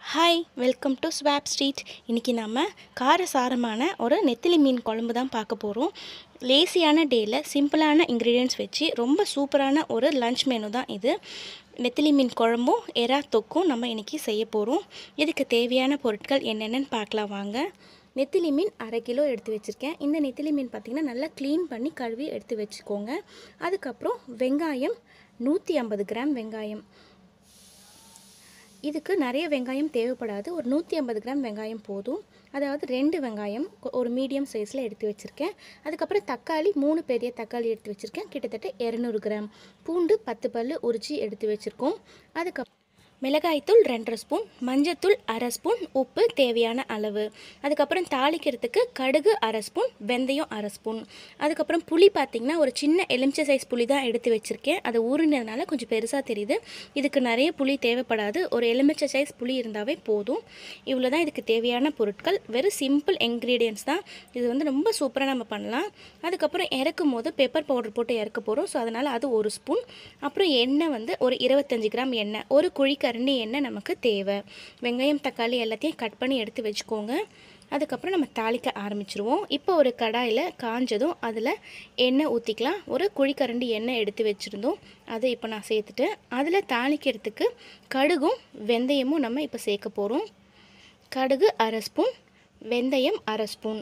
hi welcome to swap street இன்றைக்கி நம்ம காரசாரமான ஒரு நெத்திலி மீன் குழம்பு தான் பார்க்க போகிறோம் லேசியான டேயில் சிம்பிளான இன்க்ரீடியன்ட்ஸ் வச்சு ரொம்ப சூப்பரான ஒரு லஞ்ச் மெனு தான் இது நெத்திலி மீன் குழம்பும் எறா தொக்கும் நம்ம இன்றைக்கி செய்ய போகிறோம் இதுக்கு தேவையான பொருட்கள் என்னென்னு பார்க்கலாம் வாங்க நெத்திலி மீன் அரை கிலோ எடுத்து வச்சுருக்கேன் இந்த நெத்திலி மீன் பார்த்திங்கன்னா நல்லா க்ளீன் பண்ணி கழுவி எடுத்து வச்சுக்கோங்க அதுக்கப்புறம் வெங்காயம் நூற்றி ஐம்பது கிராம் வெங்காயம் இதுக்கு நிறைய வெங்காயம் தேவைப்படாது ஒரு நூற்றி ஐம்பது கிராம் வெங்காயம் போதும் அதாவது ரெண்டு வெங்காயம் கொ- ஒரு மீடியம் சைஸில் எடுத்து வச்சுருக்கேன் அதுக்கப்புறம் தக்காளி மூணு பெரிய தக்காளி எடுத்து வச்சுருக்கேன் கிட்டத்தட்ட இரநூறு கிராம் பூண்டு பத்து பல் உரிச்சி எடுத்து வச்சுருக்கோம் அதுக்கப்புறம் மிளகாய்த்தூள் ரெண்டரை ஸ்பூன் மஞ்சத்தூள் அரை ஸ்பூன் உப்பு தேவையான அளவு அதுக்கப்புறம் தாளிக்கிறதுக்கு கடுகு அரை ஸ்பூன் வெந்தயம் அரை ஸ்பூன் அதுக்கப்புறம் புளி பார்த்திங்கன்னா ஒரு சின்ன எலுமிச்சை சைஸ் புளி தான் எடுத்து வச்சுருக்கேன் அது ஊறினதுனால கொஞ்சம் பெருசாக தெரியுது இதுக்கு நிறைய புளி தேவைப்படாது ஒரு எலுமிச்சை சைஸ் புளி இருந்தாவே போதும் இவ்வளோ தான் இதுக்கு தேவையான பொருட்கள் வெறும் சிம்பிள் இன்க்ரீடியன்ஸ் தான் இது வந்து ரொம்ப சூப்பராக நம்ம பண்ணலாம் அதுக்கப்புறம் இறக்கும் போது பெப்பர் பவுடர் போட்டு இறக்க போகிறோம் ஸோ அதனால் அது ஒரு ஸ்பூன் அப்புறம் எண்ணெய் வந்து ஒரு இருபத்தஞ்சி கிராம் எண்ணெய் ஒரு குழிக்கரண்டி எண்ணெய் நமக்கு தேவை வெங்காயம் தக்காளி எல்லாத்தையும் கட் பண்ணி எடுத்து வச்சுக்கோங்க அதுக்கப்புறம் நம்ம தாளிக்க ஆரம்பிச்சிருவோம் இப்போ ஒரு கடாயில் காஞ்சதும் அதில் எண்ணெய் ஊற்றிக்கலாம் ஒரு குழிக்கரண்டி எண்ணெய் எடுத்து வச்சுருந்தோம் அதை இப்போ நான் சேர்த்துட்டு அதில் தாளிக்கிறதுக்கு கடுகும் வெந்தயமும் நம்ம இப்போ சேர்க்க போகிறோம் கடுகு அரை ஸ்பூன் வெந்தயம் அரை ஸ்பூன்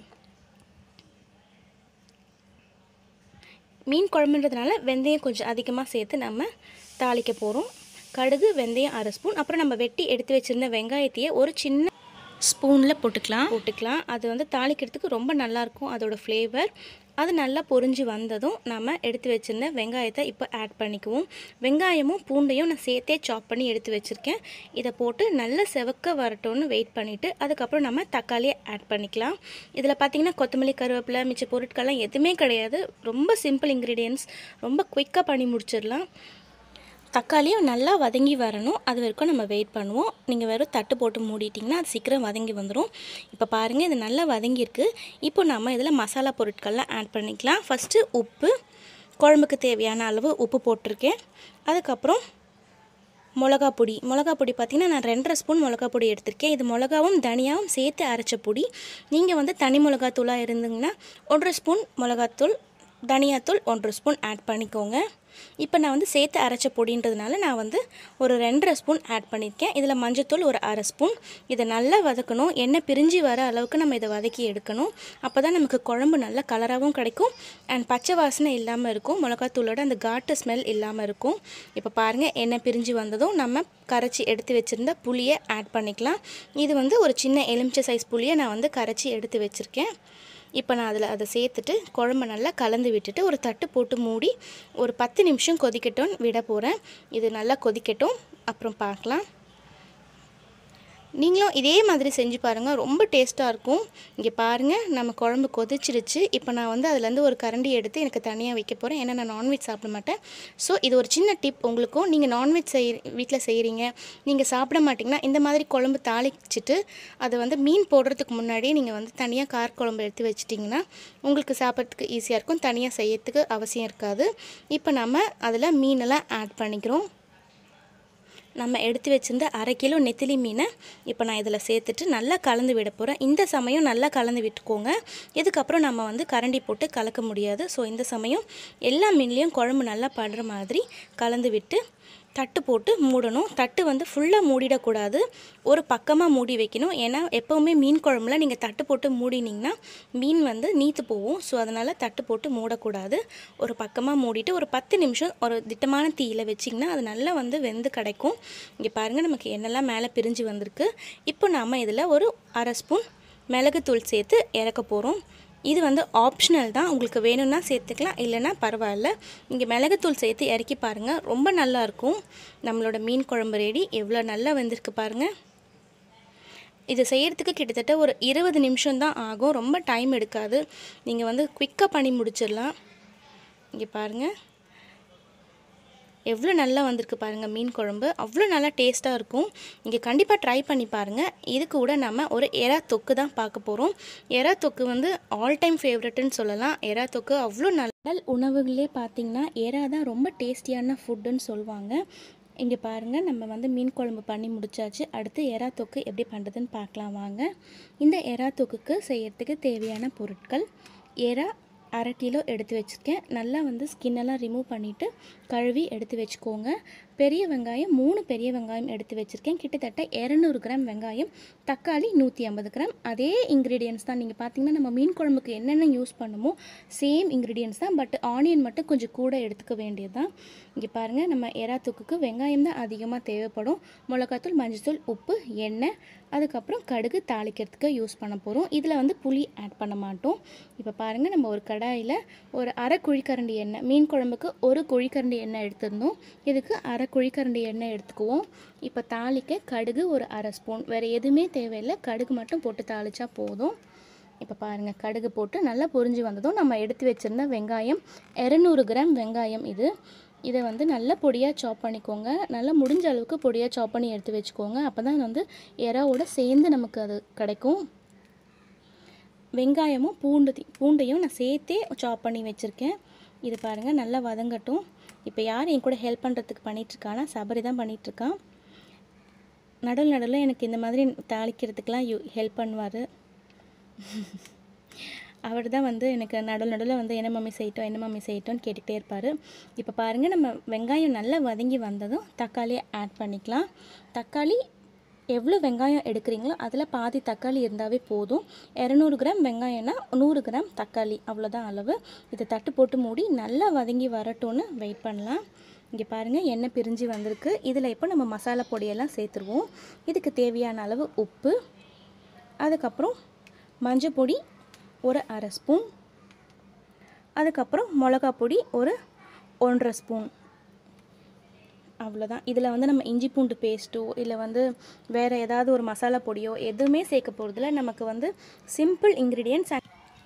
மீன் குழம்புன்றதுனால வெந்தயம் கொஞ்சம் அதிகமாக சேர்த்து நம்ம தாளிக்க போகிறோம் கடுகு வெந்தயம் அரை ஸ்பூன் அப்புறம் நம்ம வெட்டி எடுத்து வச்சுருந்த வெங்காயத்தையே ஒரு சின்ன ஸ்பூனில் போட்டுக்கலாம் போட்டுக்கலாம் அது வந்து தாளிக்கிறதுக்கு ரொம்ப நல்லாயிருக்கும் அதோட ஃப்ளேவர் அது நல்லா பொரிஞ்சு வந்ததும் நம்ம எடுத்து வச்சுருந்த வெங்காயத்தை இப்போ ஆட் பண்ணிக்குவோம் வெங்காயமும் பூண்டையும் நான் சேர்த்தே சாப் பண்ணி எடுத்து வச்சுருக்கேன் இதை போட்டு நல்லா செவக்க வரட்டும்னு வெயிட் பண்ணிவிட்டு அதுக்கப்புறம் நம்ம தக்காளியை ஆட் பண்ணிக்கலாம் இதில் பார்த்திங்கன்னா கொத்தமல்லி கருவேப்பிலை மிச்ச பொருட்கள்லாம் எதுவுமே கிடையாது ரொம்ப சிம்பிள் இன்க்ரீடியன்ஸ் ரொம்ப குயிக்காக பண்ணி முடிச்சிடலாம் தக்காளியும் நல்லா வதங்கி வரணும் அது வரைக்கும் நம்ம வெயிட் பண்ணுவோம் நீங்கள் வெறும் தட்டு போட்டு மூடிட்டிங்கன்னா அது சீக்கிரம் வதங்கி வந்துடும் இப்போ பாருங்கள் இது நல்லா வதங்கியிருக்கு இப்போ நம்ம இதில் மசாலா பொருட்கள்லாம் ஆட் பண்ணிக்கலாம் ஃபஸ்ட்டு உப்பு குழம்புக்கு தேவையான அளவு உப்பு போட்டிருக்கேன் அதுக்கப்புறம் மிளகா பொடி மிளகா பொடி பார்த்திங்கன்னா நான் ரெண்டரை ஸ்பூன் மிளகா பொடி எடுத்திருக்கேன் இது மிளகாவும் தனியாவும் சேர்த்து அரைச்ச பொடி நீங்கள் வந்து தனி மிளகாத்தூளாக இருந்தீங்கன்னா ஒன்றரை ஸ்பூன் மிளகாத்தூள் தனியாத்தூள் ஒன்றரை ஸ்பூன் ஆட் பண்ணிக்கோங்க இப்போ நான் வந்து சேர்த்து அரைச்ச பொடின்றதுனால நான் வந்து ஒரு ரெண்டரை ஸ்பூன் ஆட் பண்ணியிருக்கேன் இதில் மஞ்சத்தூள் ஒரு அரை ஸ்பூன் இதை நல்லா வதக்கணும் எண்ணெய் பிரிஞ்சு வர அளவுக்கு நம்ம இதை வதக்கி எடுக்கணும் அப்போ தான் நமக்கு குழம்பு நல்ல கலராகவும் கிடைக்கும் அண்ட் பச்சை வாசனை இல்லாமல் இருக்கும் மிளகாத்தூளோட அந்த காட்டு ஸ்மெல் இல்லாமல் இருக்கும் இப்போ பாருங்கள் எண்ணெய் பிரிஞ்சு வந்ததும் நம்ம கரைச்சி எடுத்து வச்சுருந்த புளியை ஆட் பண்ணிக்கலாம் இது வந்து ஒரு சின்ன எலுமிச்சை சைஸ் புளியை நான் வந்து கரைச்சி எடுத்து வச்சுருக்கேன் இப்போ நான் அதில் அதை சேர்த்துட்டு குழம்பு நல்லா கலந்து விட்டுட்டு ஒரு தட்டு போட்டு மூடி ஒரு பத்து நிமிஷம் கொதிக்கட்டும் விட போகிறேன் இது நல்லா கொதிக்கட்டும் அப்புறம் பார்க்கலாம் நீங்களும் இதே மாதிரி செஞ்சு பாருங்கள் ரொம்ப டேஸ்ட்டாக இருக்கும் இங்கே பாருங்கள் நம்ம குழம்பு கொதிச்சிருச்சு இப்போ நான் வந்து அதுலேருந்து ஒரு கரண்டி எடுத்து எனக்கு தனியாக வைக்க போகிறேன் ஏன்னா நான் நான்வெஜ் சாப்பிட மாட்டேன் ஸோ இது ஒரு சின்ன டிப் உங்களுக்கும் நீங்கள் நான்வெஜ் செய் வீட்டில் செய்கிறீங்க நீங்கள் சாப்பிட மாட்டிங்கன்னா இந்த மாதிரி குழம்பு தாளிச்சிட்டு அதை வந்து மீன் போடுறதுக்கு முன்னாடி நீங்கள் வந்து தனியாக கார் குழம்பு எடுத்து வச்சிட்டிங்கன்னா உங்களுக்கு சாப்பிட்றதுக்கு ஈஸியாக இருக்கும் தனியாக செய்யறதுக்கு அவசியம் இருக்காது இப்போ நம்ம அதில் மீனெல்லாம் ஆட் பண்ணிக்கிறோம் நம்ம எடுத்து வச்சிருந்த அரை கிலோ நெத்திலி மீனை இப்போ நான் இதில் சேர்த்துட்டு நல்லா கலந்து விட போகிறேன் இந்த சமயம் நல்லா கலந்து விட்டுக்கோங்க இதுக்கப்புறம் நம்ம வந்து கரண்டி போட்டு கலக்க முடியாது ஸோ இந்த சமயம் எல்லா மீன்லேயும் குழம்பு நல்லா படுற மாதிரி கலந்து விட்டு தட்டு போட்டு மூடணும் தட்டு வந்து ஃபுல்லாக மூடிடக்கூடாது ஒரு பக்கமாக மூடி வைக்கணும் ஏன்னா எப்போவுமே மீன் குழம்புல நீங்கள் தட்டு போட்டு மூடினீங்கன்னா மீன் வந்து நீத்து போகும் ஸோ அதனால் தட்டு போட்டு மூடக்கூடாது ஒரு பக்கமாக மூடிட்டு ஒரு பத்து நிமிஷம் ஒரு திட்டமான தீயில் வச்சிங்கன்னா அது நல்லா வந்து வெந்து கிடைக்கும் இங்கே பாருங்கள் நமக்கு எண்ணெய்லாம் மேலே பிரிஞ்சு வந்திருக்கு இப்போ நாம் இதில் ஒரு அரை ஸ்பூன் மிளகுத்தூள் சேர்த்து இறக்க போகிறோம் இது வந்து ஆப்ஷனல் தான் உங்களுக்கு வேணும்னா சேர்த்துக்கலாம் இல்லைன்னா பரவாயில்ல இங்கே மிளகுத்தூள் சேர்த்து இறக்கி பாருங்கள் ரொம்ப நல்லா இருக்கும் நம்மளோட மீன் குழம்பு ரெடி எவ்வளோ நல்லா வெந்திருக்கு பாருங்கள் இது செய்கிறதுக்கு கிட்டத்தட்ட ஒரு இருபது நிமிஷம் தான் ஆகும் ரொம்ப டைம் எடுக்காது நீங்கள் வந்து குயிக்காக பண்ணி முடிச்சிடலாம் இங்கே பாருங்கள் எவ்வளோ நல்லா வந்திருக்கு பாருங்கள் மீன் குழம்பு அவ்வளோ நல்லா டேஸ்ட்டாக இருக்கும் இங்கே கண்டிப்பாக ட்ரை பண்ணி பாருங்கள் இது கூட நம்ம ஒரு எறா தொக்கு தான் பார்க்க போகிறோம் எறா தொக்கு வந்து ஆல் டைம் ஃபேவரட்னு சொல்லலாம் எறா தொக்கு அவ்வளோ நல்ல உணவுகளே பார்த்திங்கன்னா எறா தான் ரொம்ப டேஸ்டியான ஃபுட்டுன்னு சொல்லுவாங்க இங்கே பாருங்கள் நம்ம வந்து மீன் குழம்பு பண்ணி முடிச்சாச்சு அடுத்து எறா தொக்கு எப்படி பண்ணுறதுன்னு பார்க்கலாம் வாங்க இந்த எறா தொக்குக்கு செய்யறதுக்கு தேவையான பொருட்கள் எறா அரை கிலோ எடுத்து வச்சுருக்கேன் நல்லா வந்து ஸ்கின்னெல்லாம் ரிமூவ் பண்ணிவிட்டு கழுவி எடுத்து வச்சுக்கோங்க பெரிய வெங்காயம் மூணு பெரிய வெங்காயம் எடுத்து வச்சுருக்கேன் கிட்டத்தட்ட இரநூறு கிராம் வெங்காயம் தக்காளி நூற்றி ஐம்பது கிராம் அதே இன்க்ரீடியன்ஸ் தான் நீங்கள் பார்த்தீங்கன்னா நம்ம மீன் குழம்புக்கு என்னென்ன யூஸ் பண்ணுமோ சேம் இன்க்ரீடியன்ஸ் தான் பட் ஆனியன் மட்டும் கொஞ்சம் கூட எடுத்துக்க வேண்டியது தான் இங்கே பாருங்கள் நம்ம எறா தொக்குக்கு வெங்காயம் தான் அதிகமாக தேவைப்படும் மிளகாத்தூள் மஞ்சத்தூள் உப்பு எண்ணெய் அதுக்கப்புறம் கடுகு தாளிக்கிறதுக்கு யூஸ் பண்ண போகிறோம் இதில் வந்து புளி ஆட் பண்ண மாட்டோம் இப்போ பாருங்கள் நம்ம ஒரு கடாயில் ஒரு அரை குழிக்கரண்டி எண்ணெய் மீன் குழம்புக்கு ஒரு குழிக்கரண்டி எண்ணெய் எடுத்திருந்தோம் இதுக்கு அரை குழிக்கரண்டி எண்ணெய் எடுத்துக்குவோம் இப்போ தாளிக்க கடுகு ஒரு அரை ஸ்பூன் வேறு எதுவுமே தேவையில்லை கடுகு மட்டும் போட்டு தாளித்தா போதும் இப்போ பாருங்கள் கடுகு போட்டு நல்லா பொரிஞ்சு வந்ததும் நம்ம எடுத்து வச்சுருந்த வெங்காயம் இரநூறு கிராம் வெங்காயம் இது இதை வந்து நல்லா பொடியாக சாப் பண்ணிக்கோங்க நல்லா முடிஞ்ச அளவுக்கு பொடியாக சாப் பண்ணி எடுத்து வச்சுக்கோங்க அப்போ தான் வந்து எறாவோட சேர்ந்து நமக்கு அது கிடைக்கும் வெங்காயமும் பூண்டு பூண்டையும் நான் சேர்த்தே சாப் பண்ணி வச்சுருக்கேன் இது பாருங்கள் நல்லா வதங்கட்டும் இப்போ யார் என் கூட ஹெல்ப் பண்ணுறதுக்கு பண்ணிகிட்ருக்கானா சபரி தான் பண்ணிகிட்ருக்கான் நடுவில் நடுவில் எனக்கு இந்த மாதிரி தாளிக்கிறதுக்கெலாம் யூ ஹெல்ப் பண்ணுவார் அவர் தான் வந்து எனக்கு நடுவில் நடுவில் வந்து என்ன மம்மி செய்யட்டும் என்ன மம்மி செய்யட்டும்னு கேட்டுகிட்டே இருப்பார் இப்போ பாருங்கள் நம்ம வெங்காயம் நல்லா வதங்கி வந்ததும் தக்காளியை ஆட் பண்ணிக்கலாம் தக்காளி எவ்வளோ வெங்காயம் எடுக்கிறீங்களோ அதில் பாதி தக்காளி இருந்தாவே போதும் இரநூறு கிராம் வெங்காயம்னா நூறு கிராம் தக்காளி அவ்வளோதான் அளவு இதை தட்டு போட்டு மூடி நல்லா வதங்கி வரட்டும்னு வெயிட் பண்ணலாம் இங்கே பாருங்கள் எண்ணெய் பிரிஞ்சு வந்திருக்கு இதில் இப்போ நம்ம மசாலா பொடியெல்லாம் சேர்த்துருவோம் இதுக்கு தேவையான அளவு உப்பு அதுக்கப்புறம் மஞ்சள் பொடி ஒரு அரை ஸ்பூன் அதுக்கப்புறம் மிளகா பொடி ஒரு ஒன்றரை ஸ்பூன் அவ்வளோதான் இதில் வந்து நம்ம இஞ்சி பூண்டு பேஸ்ட்டோ இல்லை வந்து வேறு ஏதாவது ஒரு மசாலா பொடியோ எதுவுமே சேர்க்க போகிறதில்ல நமக்கு வந்து simple ingredients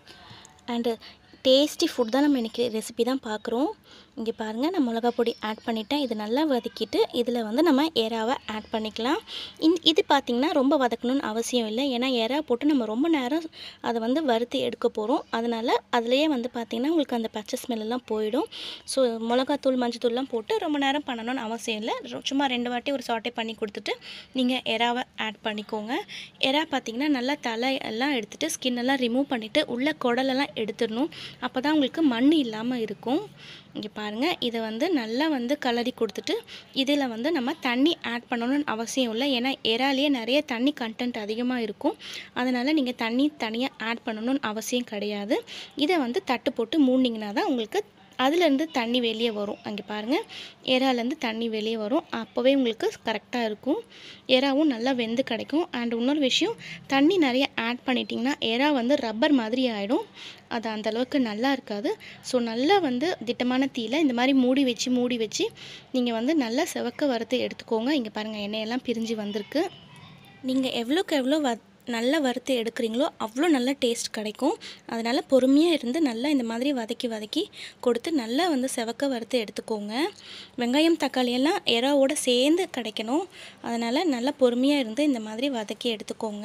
and tasty food தான் நம்ம இன்றைக்கி ரெசிபி தான் பார்க்குறோம் இங்கே பாருங்கள் நான் மிளகா பொடி ஆட் பண்ணிட்டேன் இது நல்லா வதக்கிட்டு இதில் வந்து நம்ம எறாவை ஆட் பண்ணிக்கலாம் இந் இது பார்த்திங்கன்னா ரொம்ப வதக்கணும்னு அவசியம் இல்லை ஏன்னா எறா போட்டு நம்ம ரொம்ப நேரம் அதை வந்து வறுத்து எடுக்க போகிறோம் அதனால் அதுலேயே வந்து பார்த்திங்கன்னா உங்களுக்கு அந்த பச்சை ஸ்மெல்லாம் போயிடும் ஸோ மிளகாத்தூள் மஞ்சத்தூள்லாம் போட்டு ரொம்ப நேரம் பண்ணணும்னு அவசியம் இல்லை ரொ- சும்மா ரெண்டு வாட்டி ஒரு சாட்டை பண்ணி கொடுத்துட்டு நீங்கள் எறாவை ஆட் பண்ணிக்கோங்க எறா பார்த்திங்கன்னா நல்லா தலை எல்லாம் எடுத்துகிட்டு ஸ்கின் எல்லாம் ரிமூவ் பண்ணிவிட்டு உள்ள குடலெல்லாம் எடுத்துடணும் அப்போ தான் உங்களுக்கு மண் இல்லாமல் இருக்கும் இங்கே பாருங்கள் இதை வந்து நல்லா வந்து கலரி கொடுத்துட்டு இதில் வந்து நம்ம தண்ணி ஆட் பண்ணணும்னு அவசியம் இல்லை ஏன்னா எறாலேயே நிறைய தண்ணி கண்டென்ட் அதிகமாக இருக்கும் அதனால் நீங்கள் தண்ணி தனியாக ஆட் பண்ணணும்னு அவசியம் கிடையாது இதை வந்து தட்டு போட்டு மூடினீங்கன்னா தான் உங்களுக்கு அதுலேருந்து தண்ணி வெளியே வரும் அங்கே பாருங்கள் எறாலேருந்து தண்ணி வெளியே வரும் அப்போவே உங்களுக்கு கரெக்டாக இருக்கும் எறாவும் நல்லா வெந்து கிடைக்கும் அண்ட் இன்னொரு விஷயம் தண்ணி நிறைய ஆட் பண்ணிட்டிங்கன்னா எறா வந்து ரப்பர் மாதிரி ஆகிடும் அது அந்த அளவுக்கு நல்லா இருக்காது ஸோ நல்லா வந்து திட்டமான தீயில் இந்த மாதிரி மூடி வச்சு மூடி வச்சு நீங்கள் வந்து நல்லா செவக்க வறுத்து எடுத்துக்கோங்க இங்கே பாருங்கள் எண்ணெயெல்லாம் பிரிஞ்சு வந்திருக்கு நீங்கள் எவ்வளோக்கு எவ்வளோ வ நல்லா வறுத்து எடுக்கிறீங்களோ அவ்வளோ நல்ல டேஸ்ட் கிடைக்கும் அதனால் பொறுமையாக இருந்து நல்லா இந்த மாதிரி வதக்கி வதக்கி கொடுத்து நல்லா வந்து செவக்க வறுத்து எடுத்துக்கோங்க வெங்காயம் தக்காளி எல்லாம் எறாவோட சேர்ந்து கிடைக்கணும் அதனால் நல்லா பொறுமையாக இருந்து இந்த மாதிரி வதக்கி எடுத்துக்கோங்க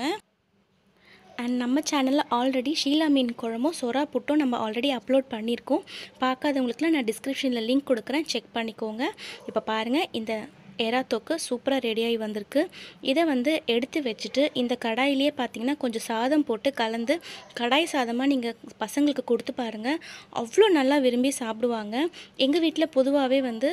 அண்ட் நம்ம சேனலில் ஆல்ரெடி ஷீலா மீன் குழம்பும் சொரா புட்டும் நம்ம ஆல்ரெடி அப்லோட் பண்ணியிருக்கோம் பார்க்காதவங்களுக்குலாம் நான் டிஸ்கிரிப்ஷனில் லிங்க் கொடுக்குறேன் செக் பண்ணிக்கோங்க இப்போ பாருங்கள் இந்த எறா தொக்கு சூப்பராக ரெடியாகி வந்திருக்கு இதை வந்து எடுத்து வச்சுட்டு இந்த கடாயிலேயே பார்த்தீங்கன்னா கொஞ்சம் சாதம் போட்டு கலந்து கடாய் சாதமாக நீங்கள் பசங்களுக்கு கொடுத்து பாருங்கள் அவ்வளோ நல்லா விரும்பி சாப்பிடுவாங்க எங்கள் வீட்டில் பொதுவாகவே வந்து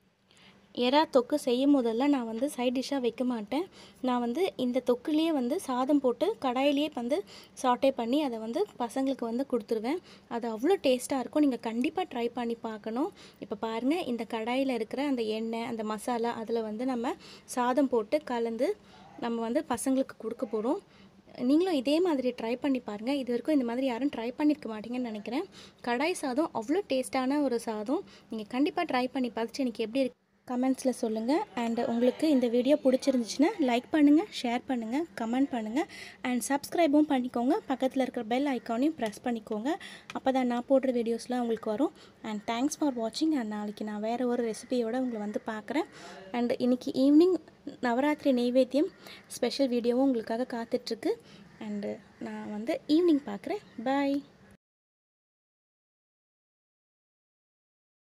எறா தொக்கு செய்யும் போதெல்லாம் நான் வந்து சைட் டிஷ்ஷாக வைக்க மாட்டேன் நான் வந்து இந்த தொக்குலேயே வந்து சாதம் போட்டு கடாயிலேயே வந்து சாட்டே பண்ணி அதை வந்து பசங்களுக்கு வந்து கொடுத்துருவேன் அது அவ்வளோ டேஸ்ட்டாக இருக்கும் நீங்கள் கண்டிப்பாக ட்ரை பண்ணி பார்க்கணும் இப்போ பாருங்கள் இந்த கடாயில் இருக்கிற அந்த எண்ணெய் அந்த மசாலா அதில் வந்து நம்ம சாதம் போட்டு கலந்து நம்ம வந்து பசங்களுக்கு கொடுக்க போகிறோம் நீங்களும் இதே மாதிரி ட்ரை பண்ணி பாருங்கள் இது வரைக்கும் இந்த மாதிரி யாரும் ட்ரை பண்ணியிருக்க மாட்டீங்கன்னு நினைக்கிறேன் கடாய் சாதம் அவ்வளோ டேஸ்ட்டான ஒரு சாதம் நீங்கள் கண்டிப்பாக ட்ரை பண்ணி பார்த்துட்டு எனக்கு எப்படி இருக்கு கமெண்ட்ஸில் சொல்லுங்கள் அண்ட் உங்களுக்கு இந்த வீடியோ பிடிச்சிருந்துச்சுன்னா லைக் பண்ணுங்கள் ஷேர் பண்ணுங்கள் கமெண்ட் பண்ணுங்கள் அண்ட் சப்ஸ்கிரைபும் பண்ணிக்கோங்க பக்கத்தில் இருக்கிற பெல் ஐக்கானையும் ப்ரெஸ் பண்ணிக்கோங்க அப்போ தான் நான் போடுற வீடியோஸ்லாம் உங்களுக்கு வரும் அண்ட் தேங்க்ஸ் ஃபார் வாட்சிங் அண்ட் நாளைக்கு நான் வேறு ஒரு ரெசிபியோட உங்களை வந்து பார்க்குறேன் அண்ட் இன்னைக்கு ஈவினிங் நவராத்திரி நெய்வேத்தியம் ஸ்பெஷல் வீடியோவும் உங்களுக்காக காத்துட்ருக்கு அண்டு நான் வந்து ஈவினிங் பார்க்குறேன் பாய்